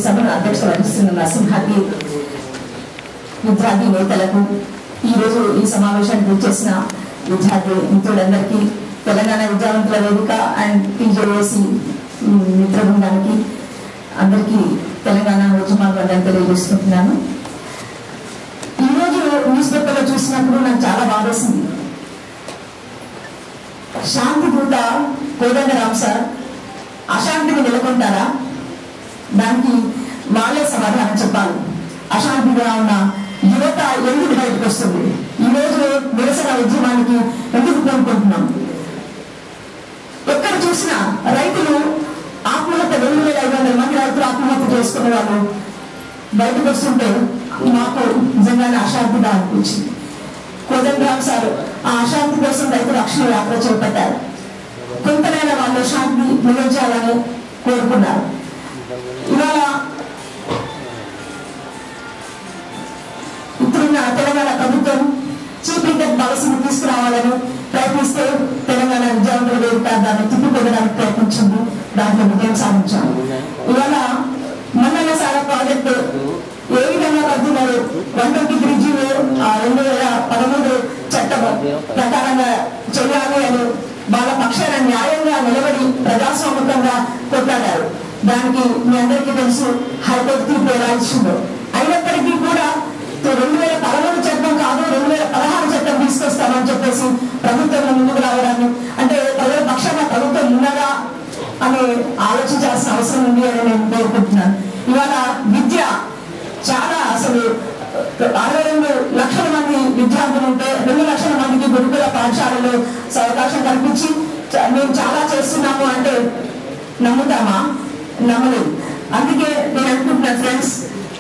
సభను అధ్యక్షత వహిస్తున్న నరసింహాకి విద్యార్థి నేతలకు ఈరోజు ఈ సమావేశానికి వచ్చేసిన విద్యార్థి మిత్రులందరికీ తెలంగాణ విద్యావంతుల వేదిక అండ్ టీజేఓసి మిత్ర బృందానికి అందరికీ తెలంగాణ ఉద్యమాలను తెలియజేసుకుంటున్నాను ఈరోజు న్యూస్ పేపర్లో చూసినప్పుడు నాకు చాలా బాధేసింది శాంతి దూత కోదండరామ్ సార్ అశాంతిని నెలకొంటారా దానికి వాళ్ళే సమాధానం చెప్పాలి అశాంతిగా ఉన్న యువత ఎందుకు బయటకు వస్తుంది ఈ రోజు నిరసన ఉద్యమానికి ఎందుకు కోరుకుంటున్నాం ఎక్కడ చూసినా రైతులు ఆత్మహత్య రెండు వేల ఐదు వందల మంది రైతులు ఆత్మహత్య చేసుకునే వాళ్ళు బయటకు వస్తుంటే మాకు నిజంగానే అశాంతిగా అనిపించింది కోదండరామ్ సార్ ఆ అశాంతి కోసం రైతు రక్షణ యాత్ర చేపట్టారు కొంతనైనా వాళ్ళు శాంతి మిగల్చాలని కోరుకున్నారు ఇవాళ ఇప్పుడున్న తెలంగాణ ప్రభుత్వం చీఫ్ ఇంటర్ పాలసీని తీసుకురావాలని ప్రయత్నిస్తే తెలంగాణ విద్యార్థుల వేదిక దాన్ని తిప్పికొట్టడానికి ప్రయత్నించింది దాంట్లో విజయం సాధించాం ఇవాళ మన్నన్న సార ప్రాజెక్టు ఏ విధంగా కడుతున్నారు వన్ ట్వంటీ త్రీ జీవో రెండు వేల పదమూడు చట్టం ప్రకారంగా చేయాలి అని వాళ్ళ పక్షాన న్యాయంగా నిలబడి ప్రజాస్వామికంగా కొట్లాడారు దానికి మీ అందరికీ తెలుసు హైకోర్టు తీర్పు ఎలా ఇచ్చిందో అయినప్పటికీ కూడా రెండు వేల పదమూడు చట్టం కాదు రెండు వేల పదహారు చట్టం తీసుకొస్తామని చెప్పేసి ప్రభుత్వం ముందుకు రావడాన్ని అంటే ప్రజల పక్షాన ప్రభుత్వం ఉన్నదా అని ఆలోచించాల్సిన అవసరం ఉంది అని నేను కోరుకుంటున్నాను ఇవాళ విద్య చాలా అసలు అరవై రెండు లక్షల మంది విద్యార్థులు ఉంటే రెండు లక్షల మందికి గురుకుల పాఠశాలలో అవకాశం కల్పించి చ- మేము చాలా చేస్తున్నాము అంటే నమ్ముతామా నమ్మలేదు అందుకే నేను అనుకుంటున్నా ఫ్రెండ్స్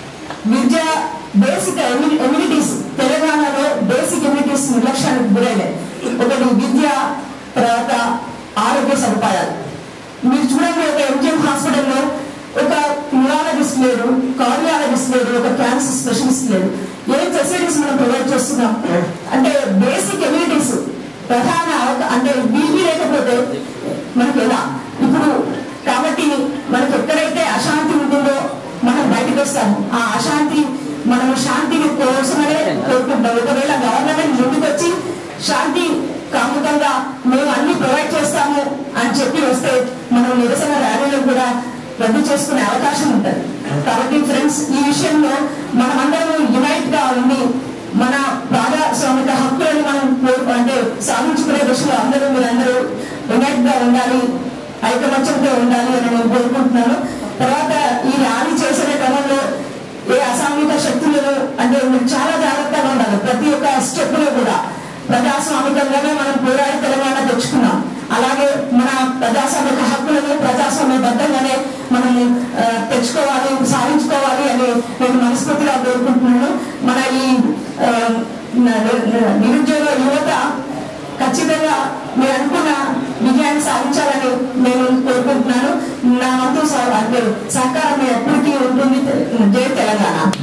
విద్య బేసిక్ ఎమ్యూనిటీస్ తెలంగాణలో బేసిక్ ఎమ్యూనిటీస్ నిర్లక్ష్యానికి గురైనాయి ఒకటి విద్య తర్వాత ఆరోగ్య సదుపాయాలు మీరు చూడండి ఒక ఎంజిఎం హాస్పిటల్లో ఒక న్యూరాలజిస్ట్ లేరు కార్డియాలజిస్ట్ లేరు ఒక క్యాన్సర్ స్పెషలిస్ట్ లేరు ఏ ఫెసిలిటీస్ మనం ప్రొవైడ్ చేస్తున్నాం అంటే బేసిక్ ఎమ్యూనిటీస్ ప్రధాన అవక- అంటే బీపీ లేకపోతే మనకి ఎలా ఇప్పుడు కాబట్టి మనకి ఎక్కడైతే అశాంతి ఉంటుందో మనం బయటకు వస్తాము ఆ అశాంతి మనము శాంతిని కోసమనే కోరుకుంటాం ఒకవేళ గవర్నమెంట్ ముందుకు వచ్చి శాంతి కాముకంగా మేము అన్ని ప్రొవైడ్ చేస్తాము అని చెప్పి వస్తే మనం నిరసన ర్యాలీలో కూడా రద్దు చేసుకునే అవకాశం ఉంటుంది కాబట్టి ఫ్రెండ్స్ ఈ విషయంలో మనమందరం యునైట్ గా ఉండి మన ప్రజాస్వామిక హక్కులను మనం కోరు- అంటే సాధించుకునే దశలో అందరూ మీరందరూ యునైట్ గా ఉండాలి ఐకమత్యంతో ఉండాలి అని నేను కోరుకుంటున్నాను తర్వాత ఈ ర్యాలీ చేసే క్రమంలో ఏ అసాంఘిక శక్తులను అంటే మీరు చాలా జాగ్రత్తగా ఉండాలి ప్రతి ఒక్క స్టెప్ లో కూడా ప్రజాస్వామికంగానే మనం పోరాడి తెలంగాణ తెచ్చుకున్నాం అలాగే మన ప్రజాస్వామిక హక్కులను ప్రజాస్వామ్యబద్ధంగానే మనం ఆ, తెచ్చుకోవాలి సాధించుకోవాలి అని నేను మనస్ఫూర్తిగా కోరుకుంటున్నాను మన ఈ ఆ, న- న- నిరుద్యోగ యువత ఖచ్చితంగా మీరు అనుకున్న విజయాన్ని సాధించాలని నేను కోరుకుంటున్నాను నా వంతు సహ- అంటే సహకారం ఎప్పటికీ ఉంటుంది జై తెలంగాణ